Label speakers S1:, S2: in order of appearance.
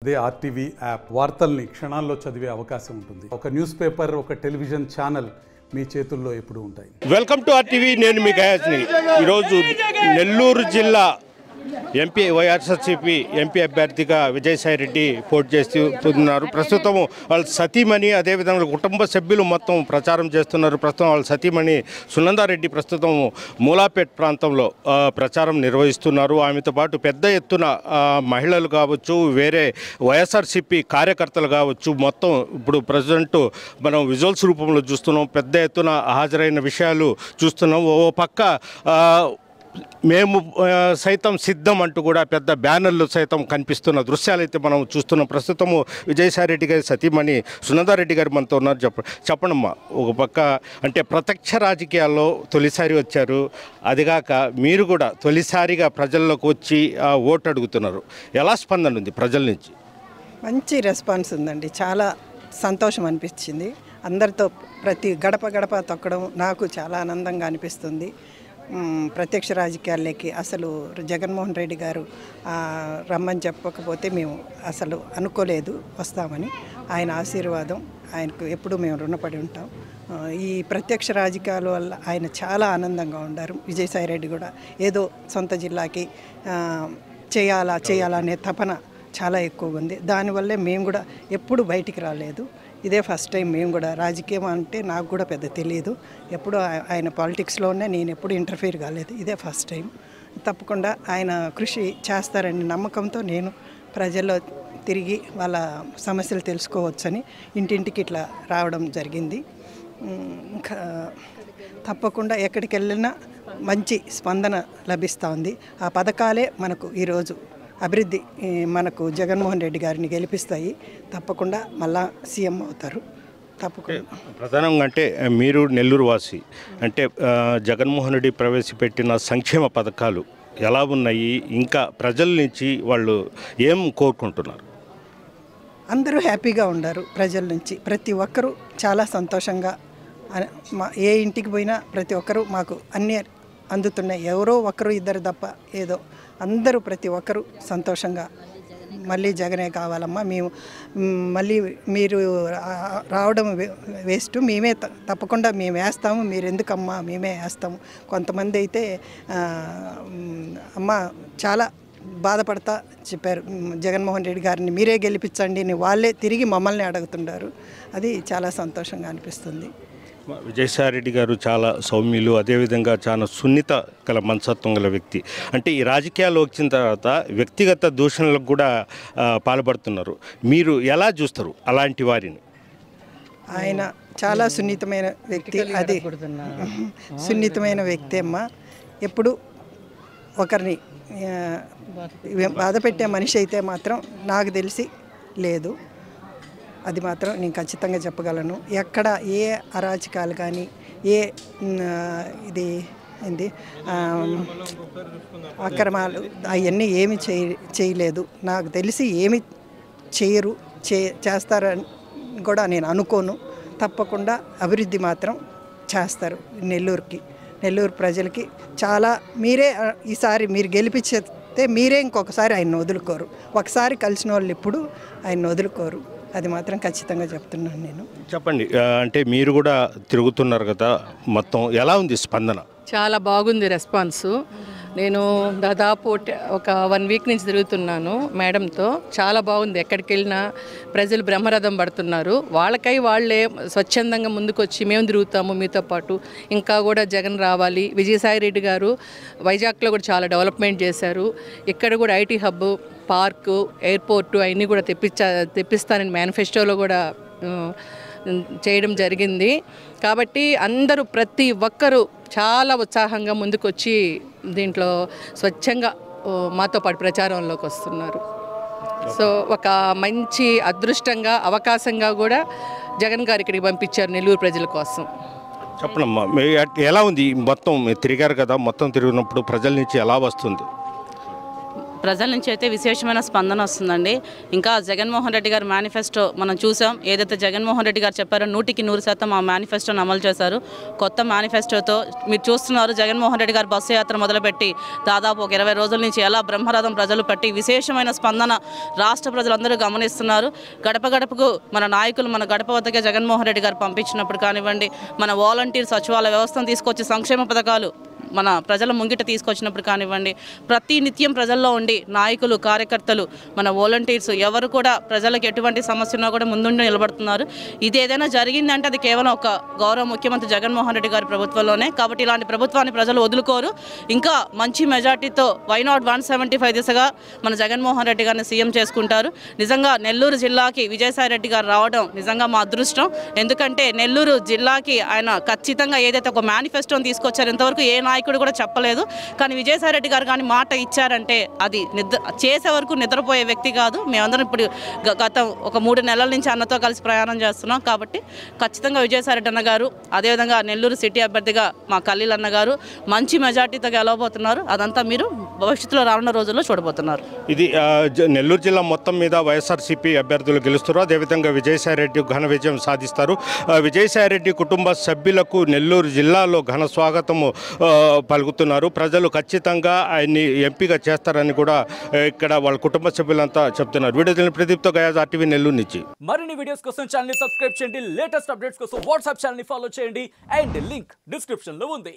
S1: అదే RTV app వార్తల్ని క్షణాల్లో చదివే అవకాశం ఉంటుంది ఒక న్యూస్ పేపర్ ఒక టెలివిజన్ ఛానల్ మీ చేతుల్లో ఎప్పుడూ ఉంటాయి
S2: వెల్కమ్ టు ఆర్టీవీ నేను మీ గయాస్ని ఈరోజు నెల్లూరు జిల్లా ఎంపీ వైఎస్ఆర్సీపీ ఎంపీ అభ్యర్థిగా విజయసాయి రెడ్డి పోటీ చేస్తున్నారు ప్రస్తుతం వాళ్ళ సతీమణి అదేవిధంగా కుటుంబ సభ్యులు మొత్తం ప్రచారం చేస్తున్నారు ప్రస్తుతం వాళ్ళ సతీమణి సునందారెడ్డి ప్రస్తుతం మూలాపేట్ ప్రాంతంలో ఆ, ప్రచారం నిర్వహిస్తున్నారు ఆమెతో పాటు పెద్ద ఎత్తున ఆ, మహిళలు కావచ్చు వేరే వైఎస్ఆర్సీపీ కార్యకర్తలు కావచ్చు మొత్తం ఇప్పుడు ప్రజెంట్ మనం విజువల్స్ రూపంలో చూస్తున్నాం పెద్ద ఎత్తున హాజరైన విషయాలు చూస్తున్నాం ఓ పక్క ఆ, మేము ఆ, సైతం సిద్ధం అంటూ కూడా పెద్ద బ్యానర్లు సైతం కనిపిస్తున్న దృశ్యాలు అయితే మనం చూస్తున్నాం ప్రస్తుతము విజయసాయి రెడ్డి గారి సతీమణి సునందారెడ్డి గారు మనతో ఉన్నారు చెప్ప చెప్పండమ్మా ఒక పక్క అంటే ప్రత్యక్ష రాజకీయాల్లో తొలిసారి వచ్చారు అదిగాక మీరు కూడా తొలిసారిగా ప్రజల్లోకి వచ్చి ఆ, ఓటు అడుగుతున్నారు ఎలా స్పందన ఉంది ప్రజల నుంచి
S3: మంచి రెస్పాన్స్ ఉందండి చాలా సంతోషం అనిపించింది అందరితో ప్రతి గడప గడప తొక్కడం నాకు చాలా ఆనందంగా అనిపిస్తుంది మ్, ప్రత్యక్ష రాజకీయాల్లోకి అసలు జగన్మోహన్ రెడ్డి గారు ఆ, రమ్మని చెప్పకపోతే మేము అసలు అనుకోలేదు వస్తామని ఆయన ఆశీర్వాదం ఆయనకు ఎప్పుడూ మేము రుణపడి ఉంటాం ఆ, ఈ ప్రత్యక్ష రాజకీయాల వల్ల ఆయన చాలా ఆనందంగా ఉన్నారు విజయసాయి రెడ్డి కూడా ఏదో సొంత జిల్లాకి ఆ, చేయాలా చేయాలా అనే తపన చాలా ఎక్కువగా ఉంది దానివల్లే మేము కూడా ఎప్పుడు బయటికి రాలేదు ఇదే ఫస్ట్ టైం మేము కూడా రాజకీయం అంటే నాకు కూడా పెద్ద తెలియదు ఎప్పుడు ఆ- ఆయన పాలిటిక్స్లోనే నేను ఎప్పుడు ఇంటర్ఫీర్ కాలేదు ఇదే ఫస్ట్ టైం తప్పకుండా ఆయన కృషి చేస్తారని నమ్మకంతో నేను ప్రజల్లో తిరిగి వాళ్ళ సమస్యలు తెలుసుకోవచ్చని ఇంటింటికి ఇట్లా రావడం జరిగింది ఉమ్, ఇంకా తప్పకుండా ఎక్కడికి వెళ్ళినా మంచి స్పందన లభిస్తూ ఉంది ఆ పథకాలే మనకు ఈరోజు అభివృద్ధి ఈ, మనకు జగన్మోహన్ రెడ్డి గారిని గెలిపిస్తాయి తప్పకుండా మళ్ళా సీఎం అవుతారు తప్పకుండా
S2: ప్రధానంగా అంటే మీరు నెల్లూరు వాసి అంటే ఆ, జగన్మోహన్ రెడ్డి ప్రవేశపెట్టిన సంక్షేమ పథకాలు ఎలా ఉన్నాయి ఇంకా ప్రజల నుంచి వాళ్ళు ఏం కోరుకుంటున్నారు
S3: అందరూ హ్యాపీగా ఉన్నారు ప్రజల నుంచి ప్రతి ఒక్కరూ చాలా సంతోషంగా అన- మా ఏ ఇంటికి పోయినా ప్రతి ఒక్కరూ మాకు అన్నీ అందుతున్నాయి ఎవరో ఒకరు ఇద్దరు తప్ప ఏదో అందరూ ప్రతి ఒక్కరూ సంతోషంగా మళ్ళీ జగనే కావాలమ్మా మేము మ్, మళ్ళీ మీరు రా- రావడం వే- వేస్ట్ మేమే త- తప్పకుండా మేము వేస్తాము మీరు ఎందుకమ్మా మేమే వేస్తాము కొంతమంది అయితే ఆ, మ్, అమ్మ చాలా బాధపడతా చెప్పారు "మ్, జగన్మోహన్ రెడ్డి గారిని మీరే గెలిపించండి అని వాళ్ళే తిరిగి మమ్మల్ని అడుగుతుంటారు అది చాలా సంతోషంగా అనిపిస్తుంది
S2: విజయసాయి రెడ్డి గారు చాలా సౌమ్యులు అదేవిధంగా చాలా సున్నిత గల మనసత్వం గల వ్యక్తి అంటే ఈ రాజకీయాలు వచ్చిన తర్వాత వ్యక్తిగత దూషణలకు కూడా ఆ, పాల్పడుతున్నారు మీరు ఎలా చూస్తారు అలాంటి వారిని
S3: ఆయన చాలా సున్నితమైన వ్యక్తి అది సున్నితమైన వ్యక్తి అమ్మ ఎప్పుడు ఒకరిని ఆ, బాధ పెట్టే మనిషి అయితే మాత్రం నాకు తెలిసి లేదు అది మాత్రం నేను ఖచ్చితంగా చెప్పగలను ఎక్కడ ఏ అరాచకాలు కానీ ఏ మ్, ఇది ఏంది ఆ, అక్రమాలు అవన్నీ ఏమి చేయ చేయలేదు నాకు తెలిసి ఏమి చేయరు చే చేస్తారని కూడా నేను అనుకోను తప్పకుండా అభివృద్ధి మాత్రం చేస్తారు నెల్లూరుకి నెల్లూరు ప్రజలకి చాలా మీరే ఆ, ఈసారి మీరు గెలిపించేస్తే మీరే ఇంకొకసారి ఆయన వదులుకోరు ఒకసారి కలిసిన వాళ్ళు ఇప్పుడు ఆయన వదులుకోరు అది మాత్రం ఖచ్చితంగా చెప్తున్నాను నేను
S2: చెప్పండి ఆ, అంటే మీరు కూడా తిరుగుతున్నారు కదా మొత్తం ఎలా ఉంది స్పందన
S4: చాలా బాగుంది రెస్పాన్సు నేను దాదాపు ట- ఒక వన్ వీక్ నుంచి తిరుగుతున్నాను మేడంతో చాలా బాగుంది ఎక్కడికి వెళ్ళినా ప్రజలు బ్రహ్మరథం పడుతున్నారు వాళ్ళకై వాళ్ళే స్వచ్ఛందంగా ముందుకొచ్చి మేము తిరుగుతాము మీతో పాటు ఇంకా కూడా జగన్ రావాలి విజయసాయి రెడ్డి గారు వైజాగ్లో కూడా చాలా డెవలప్మెంట్ చేశారు ఇక్కడ కూడా ఐటీ హబ్ పార్కు ఎయిర్పోర్టు అవన్నీ కూడా తెప్పించా తెప్పిస్తానని మేనిఫెస్టోలో కూడా ఆ, చేయడం జరిగింది కాబట్టి అందరూ ప్రతి ఒక్కరూ చాలా ఉత్సాహంగా ముందుకొచ్చి దీంట్లో స్వచ్ఛంగా ఓ, మాతో పాటు ప్రచారంలోకి వస్తున్నారు సో ఒక మంచి అదృష్టంగా అవకాశంగా కూడా జగన్ గారు ఇక్కడికి పంపించారు నెల్లూరు ప్రజల కోసం
S2: చెప్పండమ్మా మీ ఎట్- ఎలా ఉంది మొత్తం మీరు తిరిగారు కదా మొత్తం తిరిగినప్పుడు ప్రజల నుంచి ఎలా వస్తుంది
S5: ప్రజల నుంచి అయితే విశేషమైన స్పందన వస్తుందండి ఇంకా జగన్మోహన్ రెడ్డి గారి మేనిఫెస్టో మనం చూసాం ఏదైతే జగన్మోహన్ రెడ్డి గారు చెప్పారో నూటికి నూరు శాతం ఆ మేనిఫెస్టోని అమలు చేశారు కొత్త మేనిఫెస్టోతో మీరు చూస్తున్నారు జగన్మోహన్ రెడ్డి గారు బస్సు యాత్ర మొదలుపెట్టి దాదాపు ఒక ఇరవై రోజుల నుంచి ఎలా బ్రహ్మరథం ప్రజలు పెట్టి విశేషమైన స్పందన రాష్ట్ర ప్రజలందరూ గమనిస్తున్నారు గడప గడపకు మన నాయకులు మన గడప వద్దకే జగన్మోహన్ రెడ్డి గారు పంపించినప్పుడు కానివ్వండి మన వాలంటీర్ సచివాలయ వ్యవస్థను తీసుకొచ్చి సంక్షేమ పథకాలు మన ప్రజల ముంగిట తీసుకొచ్చినప్పుడు కానివ్వండి ప్రతి నిత్యం ప్రజల్లో ఉండి నాయకులు కార్యకర్తలు మన వాలంటీర్స్ ఎవరు కూడా ప్రజలకు ఎటువంటి సమస్య ఉన్నా కూడా ముందుండి నిలబడుతున్నారు ఇది ఏదైనా జరిగిందంటే అది కేవలం ఒక గౌరవ ముఖ్యమంత్రి జగన్మోహన్ రెడ్డి గారి ప్రభుత్వంలోనే కాబట్టి ఇలాంటి ప్రభుత్వాన్ని ప్రజలు వదులుకోరు ఇంకా మంచి మెజార్టీతో why not one seventy five దిశగా మన జగన్మోహన్ రెడ్డి గారిని సీఎం చేసుకుంటారు నిజంగా నెల్లూరు జిల్లాకి విజయసాయి రెడ్డి గారు రావడం నిజంగా మా అదృష్టం ఎందుకంటే నెల్లూరు జిల్లాకి ఆయన ఖచ్చితంగా ఏదైతే ఒక మేనిఫెస్టోని తీసుకొచ్చారో ఇంతవరకు ఏ నాయకుడు కూడా చెప్పలేదు కానీ విజయసాయి రెడ్డి గారు కానీ మాట ఇచ్చారంటే అది నిద్ర చేసే వరకు నిద్రపోయే వ్యక్తి కాదు మేమందరం ఇప్పుడు గ- గత ఒక మూడు నెలల నుంచి అన్నతో కలిసి ప్రయాణం చేస్తున్నాం కాబట్టి ఖచ్చితంగా విజయసాయి రెడ్డి అన్న గారు అదేవిధంగా నెల్లూరు సిటీ అభ్యర్థిగా మా కల్లీల్ అన్న గారు మంచి మెజార్టీతో గెలవబోతున్నారు అదంతా మీరు భవిష్యత్తులో రానున్న రోజుల్లో చూడబోతున్నారు
S2: ఇది ఆ, జ- నెల్లూరు జిల్లా మొత్తం మీద వైఎస్ఆర్సీపీ అభ్యర్థులు గెలుస్తారు అదేవిధంగా విజయసాయిరెడ్డి ఘన విజయం సాధిస్తారు ఆ, విజయసాయిరెడ్డి కుటుంబ సభ్యులకు నెల్లూరు జిల్లాలో ఘన స్వాగతము ఆ, పలుకుతున్నారు ప్రజలు ఖచ్చితంగా ఆయన్ని ఎంపీగా చేస్తారని కూడా ఆ, ఇక్కడ వాళ్ళ కుటుంబ సభ్యులంతా చెప్తున్నారు వీడియో తెలియని ప్రదీప్తో గయాజ్ ఆర్టీవీ నెల్లూరు నుంచి
S6: మరిన్ని వీడియోస్ కోసం ఛానల్ సబ్స్క్రైబ్ చేయండి లేటెస్ట్ అప్డేట్స్ కోసం వాట్సాప్ ఛానల్ ఫాలో చేయండి అండ్ లింక్ డిస్క్రిప్షన్ లో ఉంది